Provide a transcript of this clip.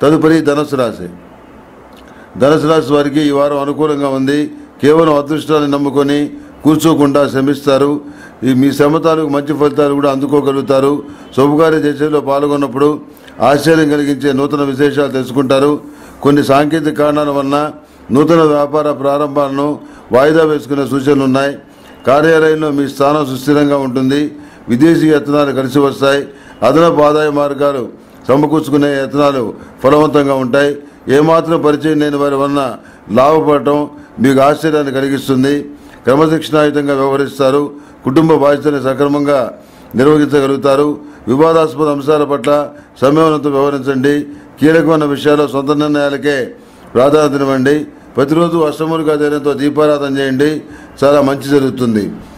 తదుపరి ధనుసు రాశి ధనుసు రాశి వారికి ఈ వారం అనుకూలంగా ఉంది కేవలం అదృష్టాన్ని నమ్ముకొని కూర్చోకుండా శ్రమిస్తారు ఈ మీ శ్రమ తాలూకు మంచి ఫలితాలు కూడా అందుకోగలుగుతారు శుభకార్య చర్చలో పాల్గొన్నప్పుడు ఆశ్చర్యం కలిగించే నూతన విశేషాలు తెలుసుకుంటారు కొన్ని సాంకేతిక కారణాల వలన నూతన వ్యాపార ప్రారంభాలను వాయిదా వేసుకునే సూచనలు ఉన్నాయి కార్యాలయంలో మీ స్థానం సుస్థిరంగా ఉంటుంది విదేశీ యత్నాలు కలిసి వస్తాయి అదనపు ఆదాయ మార్గాలు సమకూర్చుకునే యత్నాలు ఫలవంతంగా ఉంటాయి ఏమాత్రం పరిచయం లేని వారి వలన లాభపడటం మీకు ఆశ్చర్యాన్ని కలిగిస్తుంది క్రమశిక్షణాయుతంగా వ్యవహరిస్తారు కుటుంబ బాధ్యతని సక్రమంగా నిర్వహించగలుగుతారు వివాదాస్పద అంశాల పట్ల సంయమనంతో వ్యవహరించండి కీలకమైన విషయాల్లో సొంత నిర్ణయాలకే ప్రాధాన్యత ఇవ్వండి ప్రతిరోజు అష్టములుగా ధైర్యంతో దీపారాధన చేయండి చాలా మంచి జరుగుతుంది